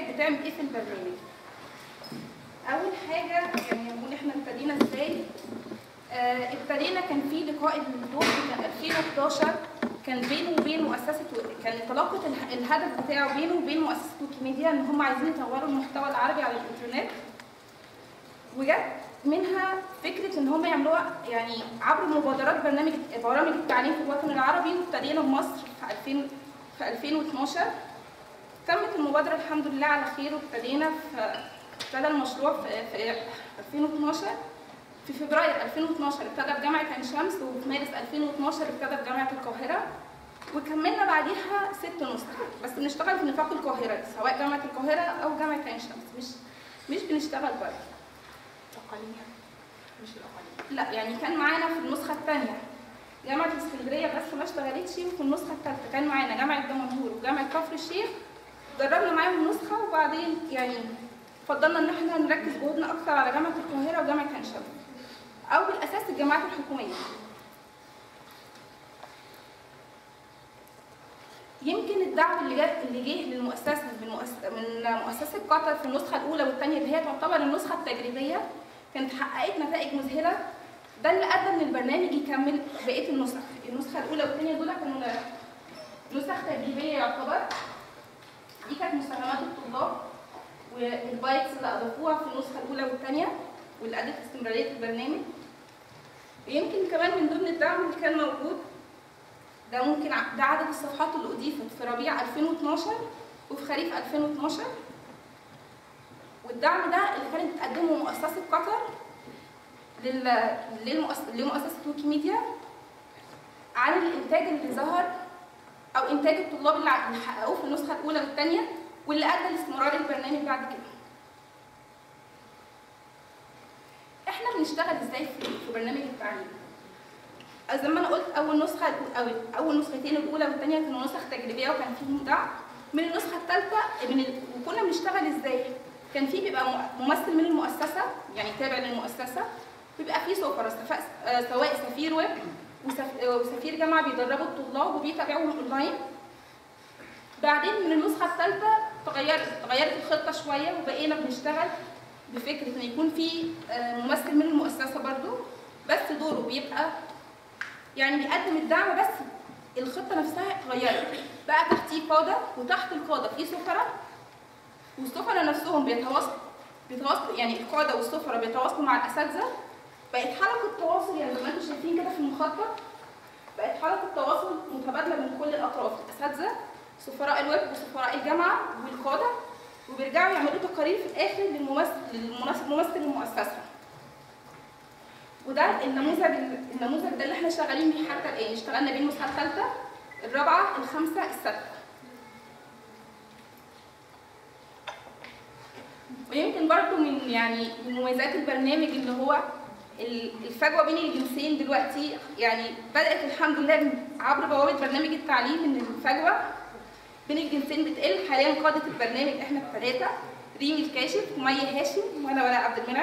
بتعمل ايه في البرنامج اول حاجه يعني نقول احنا ابتدينا ازاي آه، ابتدينا كان في لقاء الدور كان 2011 كان بينه وبين مؤسسه كان انطلاقه اله- الهدف بتاعه بينه وبين مؤسسه ويكيميديا ان هم عايزين يطوروا المحتوى العربي على الانترنت وجت منها فكره ان هم يعملوها يعني عبر مبادرات برنامج برامج التعليم في الوطن العربي وابتدينا بمصر في 2000 في 2012 تمت المبادره الحمد لله على خير وابتدينا في ابتدى المشروع في, في 2012 في فبراير 2012 ابتدى في جامعه عين شمس وفي مارس 2012 ابتدى في جامعه القاهره وكملنا بعديها ست نسخ بس بنشتغل في نطاق القاهره سواء جامعه القاهره او جامعه عين شمس مش مش بنشتغل بره اقاليم مش الاقاليم لا يعني كان معانا في النسخه الثانيه جامعه اسكندريه بس ما اشتغلتش وفي النسخه الثالثه كان معانا جامعه دمنهور وجامعه كفر الشيخ جربنا معاهم نسخه وبعدين يعني فضلنا ان احنا نركز جهودنا اكثر على جامعه القاهره وجامعه عين شمس او بالاساس الجامعات الحكوميه يمكن الدعم اللي جه اللي جه للمؤسسه من مؤسسه من مؤسسه قطر في النسخه الاولى والثانيه اللي هي تعتبر النسخه التجريبيه كانت حققت نتائج مذهله ده اللي ادى ان البرنامج يكمل بقيه النسخ النسخه الاولى والثانيه دول كانوا نسخ تجريبيه يعتبر دي كانت مساهمات الطلاب والبايتس اللي اضافوها في النسخه الاولى والثانيه واللي ادت استمراريه البرنامج ويمكن كمان من ضمن الدعم اللي كان موجود ده ممكن ع- ده عدد الصفحات اللي اضيفت في ربيع 2012 وفي خريف 2012 والدعم ده اللي كانت بتقدمه مؤسسه قطر لل... للمؤس... لمؤسسه ويكيميديا عن الانتاج اللي ظهر او انتاج الطلاب اللي ع- اللي حققوه في النسخه الاولى والثانيه واللي ادى لاستمرار البرنامج بعد كده. احنا بنشتغل ازاي في في برنامج التعليم؟ زي ما انا قلت اول نسخه او اول نسختين الاولى والثانيه كانوا نسخ تجريبيه وكان فيهم دعم من النسخه الثالثه من ال... وكنا بنشتغل ازاي؟ كان في بيبقى م- ممثل من المؤسسه يعني تابع للمؤسسه بيبقى في سفراء سف- آه، سواء سفير ويب وسف- آه، وسفير جامعه بيدربوا الطلاب وبيتابعوهم اونلاين بعدين من النسخه الثالثه تغيرت تغيرت الخطه شويه وبقينا بنشتغل بفكره ان يكون في آه، ممثل من المؤسسه برضو بس دوره بيبقى يعني بيقدم الدعم بس الخطه نفسها اتغيرت بقى تحتيه قاده وتحت القاده في سفراء والسفراء نفسهم بيتواصلوا بيتواصلوا يعني القاده والسفراء بيتواصلوا مع الاساتذه بقت حلقه تواصل يعني زي ما انتم شايفين كده في المخطط بقت حلقه تواصل متبادله من كل الاطراف الاساتذه سفراء الويب وسفراء الجامعه والقاده وبيرجعوا يعملوا تقارير في الاخر للممثل للممثل ممثل المؤسسه وده النموذج النموذج ده اللي احنا شغالين بيه حتى الان اشتغلنا بيه النسخه الثالثه الرابعه الخامسه السادسه ويمكن برضو من يعني من مميزات البرنامج اللي هو ال- الفجوه بين الجنسين دلوقتي يعني بدات الحمد لله عبر بوابه برنامج التعليم ان الفجوه بين الجنسين بتقل حاليا قاده البرنامج احنا الثلاثه ريمي الكاشف ومي هاشم وانا ولاء عبد المنعم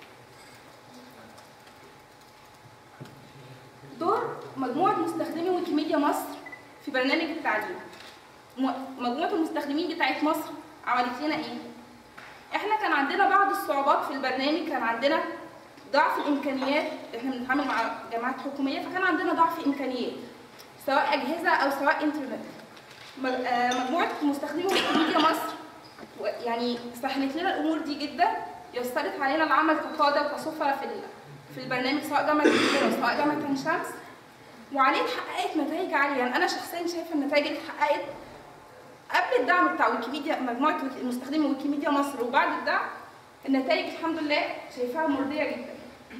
دور مجموعه مستخدمي ويكيميديا مصر في برنامج التعليم م- مجموعه المستخدمين بتاعت مصر عملت لنا ايه احنا كان عندنا بعض الصعوبات في البرنامج كان عندنا ضعف الامكانيات احنا بنتعامل مع جامعات حكوميه فكان عندنا ضعف امكانيات سواء اجهزه او سواء انترنت مج- آه، مجموعه مستخدمي ويكيميديا مصر و- يعني سهلت لنا الامور دي جدا يسرت علينا العمل كقاده وكسفره في ال- في البرنامج سواء جامعه القاهره وسواء جامعه عين شمس وعليه اتحققت نتائج عاليه يعني انا شخصيا شايفه النتائج اللي اتحققت قبل الدعم بتاع ويكيميديا مجموعه ويك- مستخدمي ويكيميديا مصر وبعد الدعم النتائج الحمد لله شايفاها مرضيه جدا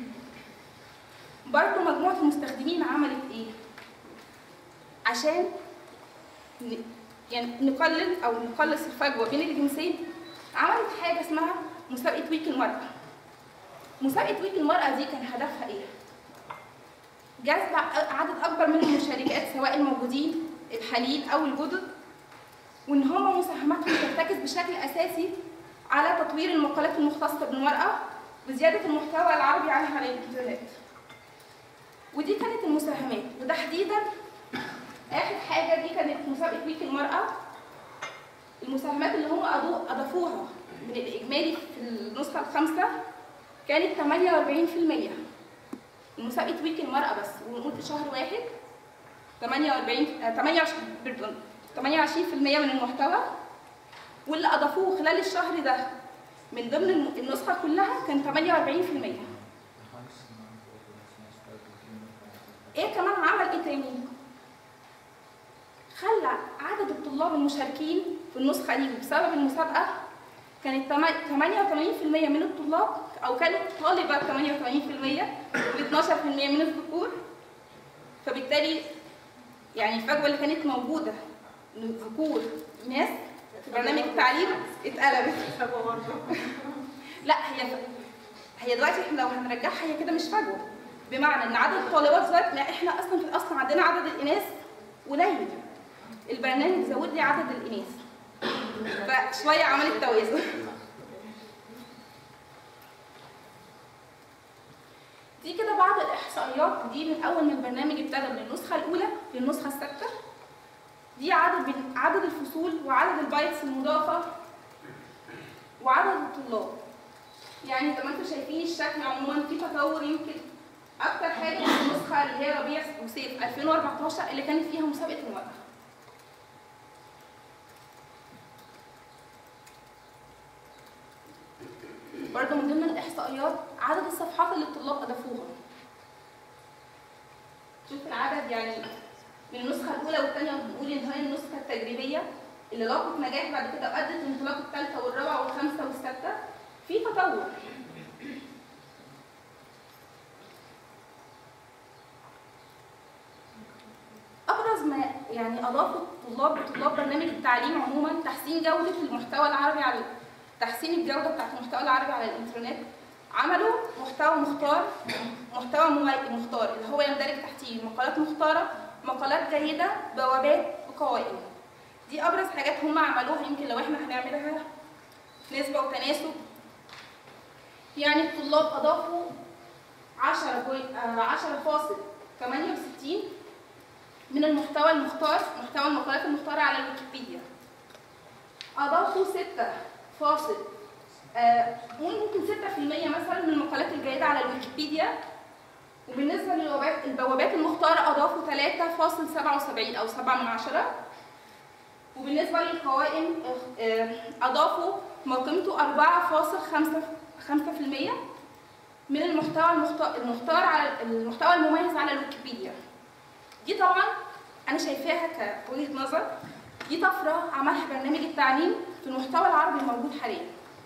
برضه مجموعه المستخدمين عملت ايه عشان ن- يعني نقلل او نقلص الفجوه بين الجنسين عملت حاجه اسمها مسابقه ويك المراه مسابقه ويك المراه دي كان هدفها ايه جذب ع- عدد اكبر من المشاركات سواء الموجودين الحاليين او الجدد وان هم مساهماتهم ترتكز بشكل اساسي على تطوير المقالات المختصه بالمراه وزياده المحتوى العربي عنها على الانترنت ودي كانت المساهمات وتحديدا اخر حاجه دي كانت مسابقه ويك المراه المساهمات اللي هم أضو- اضافوها من الاجمالي في النسخه الخامسه كانت 48% مسابقه ويك المراه بس ونقول في شهر واحد 48 آه، 28 بردون 28% من المحتوى واللي اضافوه خلال الشهر ده من ضمن الم- النسخه كلها كان 48% ايه كمان عمل ايه تاني؟ خلى عدد الطلاب المشاركين في النسخه دي بسبب المسابقه كانت تما- 88% من الطلاب او كانوا طالبات 88% و 12% من الذكور فبالتالي يعني الفجوه اللي كانت موجوده من ذكور ناس في برنامج التعليم اتقلبت فجوه برضه لا هي هي دلوقتي احنا لو هنرجعها هي كده مش فجوه بمعنى ان عدد الطالبات دلوقتي لا احنا اصلا في الاصل عندنا عدد الاناث قليل البرنامج زود لي عدد الاناث فشويه عملت توازن دي كده بعض الاحصائيات دي من اول ما البرنامج ابتدى من النسخه الاولى للنسخه السادسه دي عدد من عدد الفصول وعدد البايتس المضافه وعدد الطلاب يعني زي ما انتم شايفين الشكل عموما في تطور يمكن اكتر حاجه في النسخه اللي هي ربيع وصيف 2014 اللي كانت فيها مسابقه المراه برضه من ضمن الاحصائيات عدد الصفحات اللي الطلاب اضافوها شوف العدد يعني من النسخه الاولى والثانيه بنقول ان هي النسخه التجريبيه اللي لاقت نجاح بعد كده وادت لانطلاق الثالثه والرابعه والخامسه والسادسه في تطور ابرز ما يعني اضافه الطلاب طلاب برنامج التعليم عموما تحسين جوده المحتوى العربي على تحسين الجوده بتاعت المحتوى العربي على الانترنت عملوا محتوى مختار محتوى ممي- مختار اللي هو يندرج تحتيه مقالات مختاره مقالات جيده بوابات وقوائم دي ابرز حاجات هم عملوها يمكن لو احنا هنعملها نسبه وتناسب يعني الطلاب اضافوا 10 بوي- آه، 10.68 من المحتوى المختار محتوى المقالات المختارة على الويكيبيديا أضافوا 6 فاصل آه، قول ممكن 6% مثلا من المقالات الجيدة على الويكيبيديا وبالنسبة للبوابات البوابات المختارة أضافوا 3.77 أو 7 من عشرة وبالنسبة للقوائم آه، أضافوا ما قيمته 4.5% من المحتوى المخت- المختار على المحتوى المميز على الويكيبيديا دي طبعا انا شايفاها كوجهه نظر دي طفره عملها برنامج التعليم في المحتوى العربي الموجود حاليا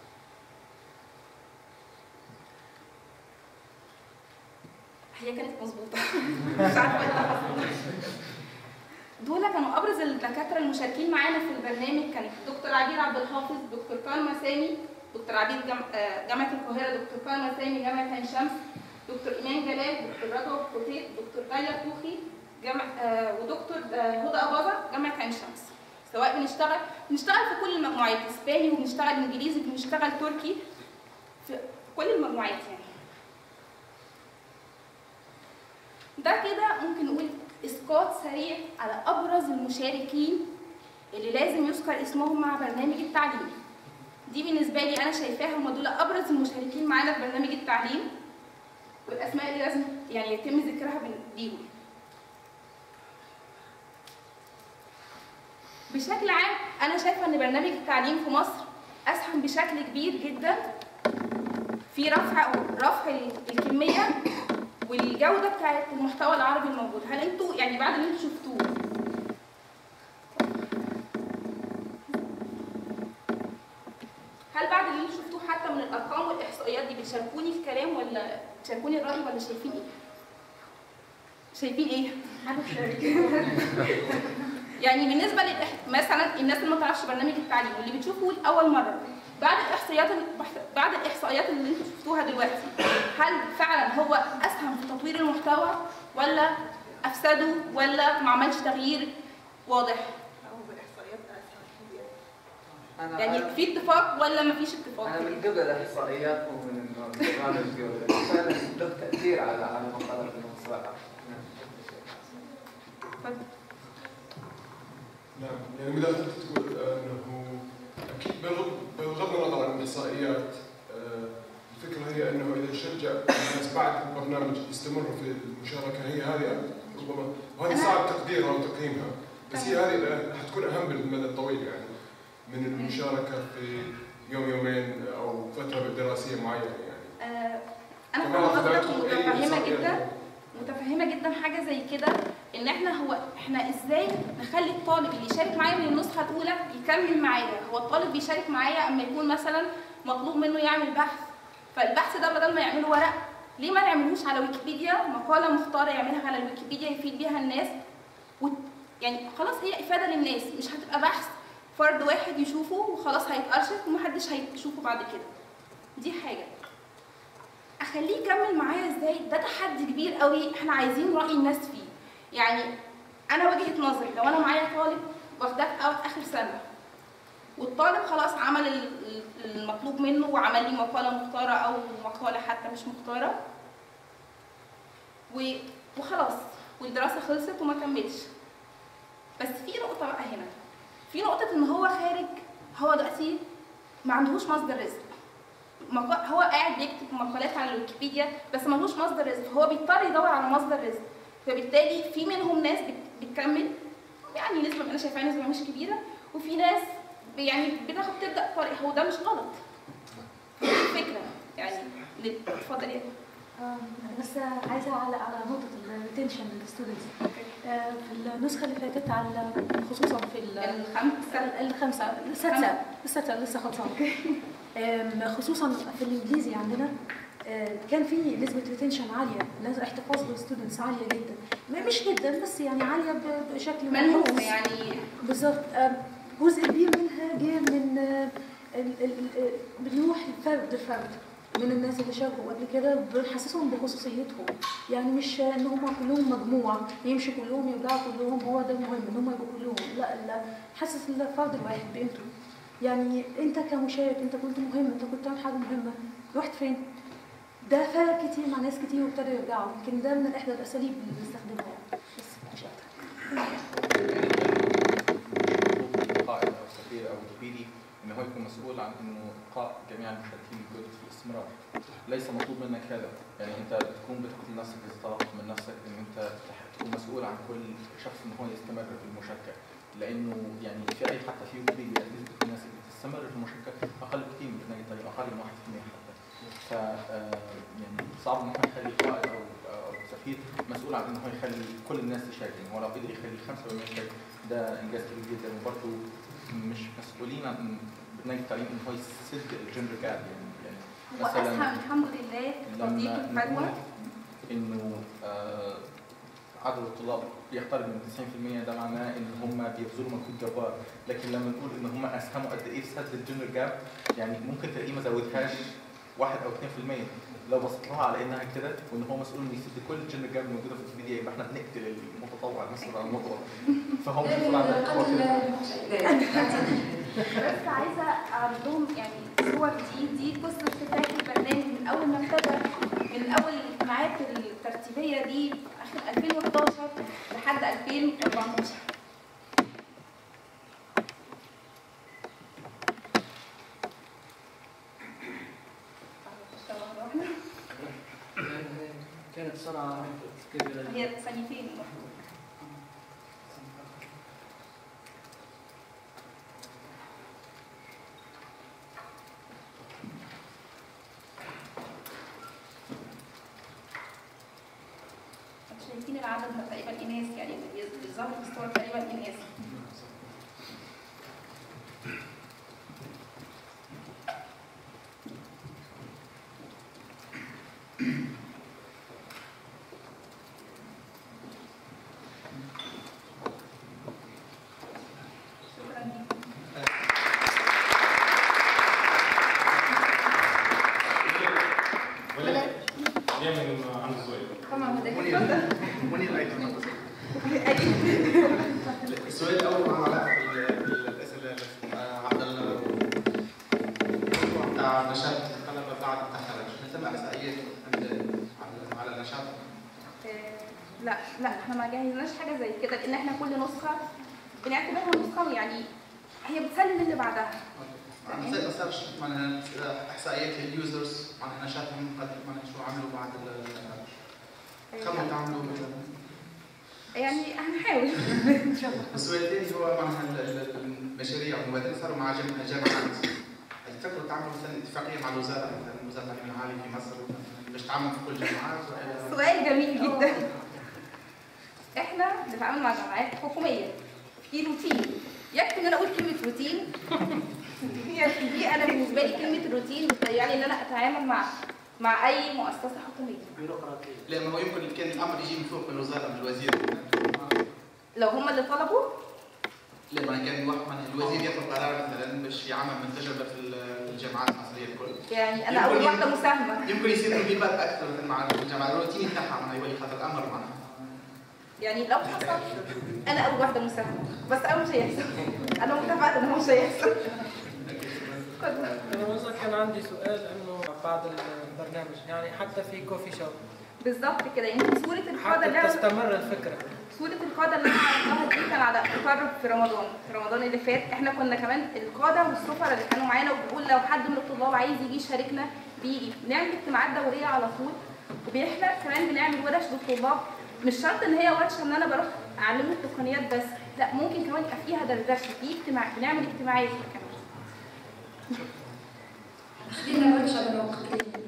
هي كانت مظبوطه مش عارفه ايه اللي حصل. دول كانوا ابرز الدكاتره المشاركين معانا في البرنامج كان دكتور عبير عبد الحافظ دكتور كان مسامي دكتور عبير جم... آه، جامعه القاهره دكتور كان مسامي جامعه عين شمس دكتور ايمان جلال دكتور رجب فتيت دكتور غايه توخي جامعة آه، ودكتور آه، هدى أباظة جامعة عين شمس سواء بنشتغل بنشتغل في كل المجموعات اسباني وبنشتغل انجليزي بنشتغل تركي في كل المجموعات يعني ده كده ممكن نقول اسقاط سريع على ابرز المشاركين اللي لازم يذكر اسمهم مع برنامج التعليم دي بالنسبه لي انا شايفاها هم دول ابرز المشاركين معانا في برنامج التعليم والاسماء اللي لازم يعني يتم ذكرها بين- ليهم بشكل عام انا شايفه ان برنامج التعليم في مصر اسهم بشكل كبير جدا في رفع رفع الكميه والجوده بتاعت المحتوى العربي الموجود هل انتوا يعني بعد اللي انتوا شفتوه هل بعد اللي انتوا شفتوه حتى من الارقام والاحصائيات دي بتشاركوني في كلام ولا بتشاركوني الراي ولا شايفين ايه شايفين ايه انا شارك يعني بالنسبه للإح... مثلا الناس اللي ما تعرفش برنامج التعليم واللي بتشوفه لاول مره بعد الاحصائيات البحث- بعد الاحصائيات اللي انتم شفتوها دلوقتي هل فعلا هو اسهم في تطوير المحتوى ولا افسده ولا ما عملش تغيير واضح هو بالاحصائيات اسهل كتير. انا يعني في اتفاق ولا ما فيش اتفاق انا من قبل الاحصائيات ومن برنامج جوده فعلا له تاثير على على مقالات الموسوعه اتفضل. نعم يعني مثل ما تقول آه، انه اكيد بغض بغض النظر عن الاحصائيات آه، الفكره هي انه اذا شجع الناس بعد البرنامج يستمروا في المشاركه هي هذه ربما وهذه أنا- صعب تقديرها وتقييمها بس هي هذه حتكون اهم بالمدى الطويل يعني من المشاركه في يوم يومين او فتره دراسيه معينه يعني آه، انا كمان فاهمه أخذ قصدك عندكم أي ومتفهمه إحصائيات؟ جدا متفهمه جدا حاجه زي كده ان احنا هو احنا ازاي نخلي الطالب اللي يشارك معايا من النسخه الاولى يكمل معايا هو الطالب بيشارك معايا اما يكون مثلا مطلوب منه يعمل بحث فالبحث ده بدل ما يعمله ورق ليه ما نعملوش على ويكيبيديا مقاله مختاره يعملها على الويكيبيديا يفيد بيها الناس و... يعني خلاص هي افاده للناس مش هتبقى بحث فرد واحد يشوفه وخلاص هيتارشف ومحدش هيشوفه بعد كده دي حاجه اخليه يكمل معايا ازاي ده تحدي كبير قوي احنا عايزين راي الناس فيه يعني انا وجهه نظري لو انا معايا طالب واخداه في أو- اخر سنه والطالب خلاص عمل ال- ال- المطلوب منه وعمل لي مقاله مختاره او مقاله حتى مش مختاره و- وخلاص والدراسه خلصت وما كملش بس في نقطه بقى هنا في نقطه ان هو خارج هو دلوقتي ما عندهوش مصدر رزق مقا- هو قاعد بيكتب مقالات على الويكيبيديا بس ملوش مصدر رزق فهو بيضطر يدور على مصدر رزق فبالتالي في منهم ناس بت- بتكمل يعني نسبه انا شايفاها نسبه مش كبيره وفي ناس ب- يعني بتاخد تبدا طريق هو ده مش غلط دي الفكره يعني ل- اتفضل يا آه، بس عايزه اعلق على نقطه الريتنشن للستودنتس في النسخه اللي فاتت على خصوصا في ال- الخمسه الخمسه السادسه السادسه لسه خلصانه آم، خصوصا في الانجليزي عندنا آه، كان في نسبه ريتنشن عاليه ناس احتفاظ بالستودنتس عاليه جدا ما- مش جدا بس يعني عاليه ب- بشكل ملموس ملحوظ. يعني بالظبط آم، جزء كبير منها جه من آه، ال- ال- ال- بنروح فرد فرد من الناس اللي شاركوا قبل كده بنحسسهم بخصوصيتهم يعني مش ان هم كلهم مجموعه يمشوا كلهم يرجعوا كلهم هو ده المهم ان هم يبقوا كلهم لا لا حسس الفرد الواحد بقيمته يعني انت كمشارك انت كنت مهم انت كنت بتعمل حاجه مهمه رحت فين؟ ده فرق كتير مع ناس كتير وابتدوا يرجعوا يمكن ده من احدى الاساليب اللي بنستخدمها يعني بس مش اكتر قائد او سفير او وكيلي ان هو يكون مسؤول عن انه القاء جميع المشاركين الجدد في الاستمرار ليس مطلوب منك هذا يعني انت بتكون بتاخذ لنفسك اصدار من نفسك ان انت تح- تكون مسؤول عن كل شخص ان هو يستمر في المشاركه لانه يعني في اي حتى في ويكيبيديا نسبه الناس اللي تستمر في المشاركه اقل بكثير من بتلاقي طريقه اقل من 1% حتى ف آه، يعني صعب ان احنا نخلي قائد او او سفير مسؤول عن انه هو يخلي كل الناس تشارك يعني هو لو قدر يخلي 5% يشارك ده انجاز كبير جدا وبرضه مش مسؤولين عن برنامج التعليم ان هو يسد الجندر جاب يعني يعني هو اسهم الحمد لله في تطبيق لما الفجوه نقول انه آه، عدد الطلاب يقترب من 90% ده معناه ان هم بيبذلوا مجهود جبار لكن لما نقول ان هم اسهموا قد ايه في سد الجندر جاب يعني ممكن تلاقيه ما زودهاش 1 او 2% لو بصيت لها على انها كده وان هو مسؤول انه يسد كل الجندر جاب الموجوده في الفيديو يبقى احنا بنقتل المتطوع المسؤول عن المتطوع فهو مسؤول عن ده بس عايزه اعرض لهم يعني صور دي دي قصه كفايه البرنامج من اول ما ابتدى من اول الاجتماعات الترتيبيه دي في اخر 2011 لحد 2014 كانت سرعة كبيرة هي ثانيتين شايفين العدد ده تقريبا اناث يعني الظاهر في الصور تقريبا اناث شكرا ليكم ولا نعمل عن السؤال طبعا ده منير منير ايضا السؤال الاول معه علاقه بال- بالاسئله آه، على الموضوع بتاع نشاط الطلبه بعد التخرج نتم احصائيات عند على- على النشاط آه، لا لا احنا ما جهزناش حاجه زي كده لان احنا كل نسخه بنعتبرها نسخه يعني هي بتسلم اللي بعدها معناها زي ما صارش معناها احصائيات اليوزرز معناها نشاطهم قد معناها شو عملوا بعد ال- كم تعملوا مثلا يعني هنحاول السؤال الثاني هو معناها ال- ال- المشاريع والمبادرات صاروا مع جم- جامعات تفكروا تعملوا مثلا اتفاقيه مع الوزاره مثلا وزاره التعليم العالي في مصر مثلاً باش تعمل في كل الجامعات ولا سؤال جميل جدا احنا بنتعامل مع جامعات حكوميه في روتين يكفي ان انا اقول كلمه روتين يعني دي انا بالنسبه لي كلمه روتين بتضيعني ان انا اتعامل مع مع اي مؤسسه حكوميه بيروقراطية لا ما هو يمكن كان الامر يجي من فوق من الوزاره من الوزير لو هم اللي طلبوا لا ما كان واحد من الوزير ياخذ قرار مثلا باش يعمل من تجربه في ال- في الجامعات المصريه الكل يعني انا اول واحده مساهمه يمكن يصير تطبيقات اكثر مثلا مع الجامعه الروتين تاعها معناها يولي خاطر الامر معناها يعني لو حصل انا اول واحده مساهمه بس انا مش هيحصل انا متفقه ان هو مش هيحصل اتفضل. أنا بس كان عندي سؤال إنه بعد البرنامج يعني حتى في كوفي شوب بالظبط كده يمكن صوره القاده اللي حتى انا تستمر الفكرة صورة القادة اللي انا عرضتها دي كان على اطار في رمضان، في رمضان اللي فات احنا كنا كمان القادة والسفراء اللي كانوا معانا وبنقول لو حد من الطلاب عايز يجي يشاركنا بيجي، بنعمل اجتماعات دورية على طول واحنا كمان بنعمل ورش للطلاب مش شرط ان هي ورشة ان انا بروح اعلمه التقنيات بس، لا ممكن كمان يبقى فيها دردشة، في اجتماع بنعمل اجتماعات كمان. لنا ورشة بالوقت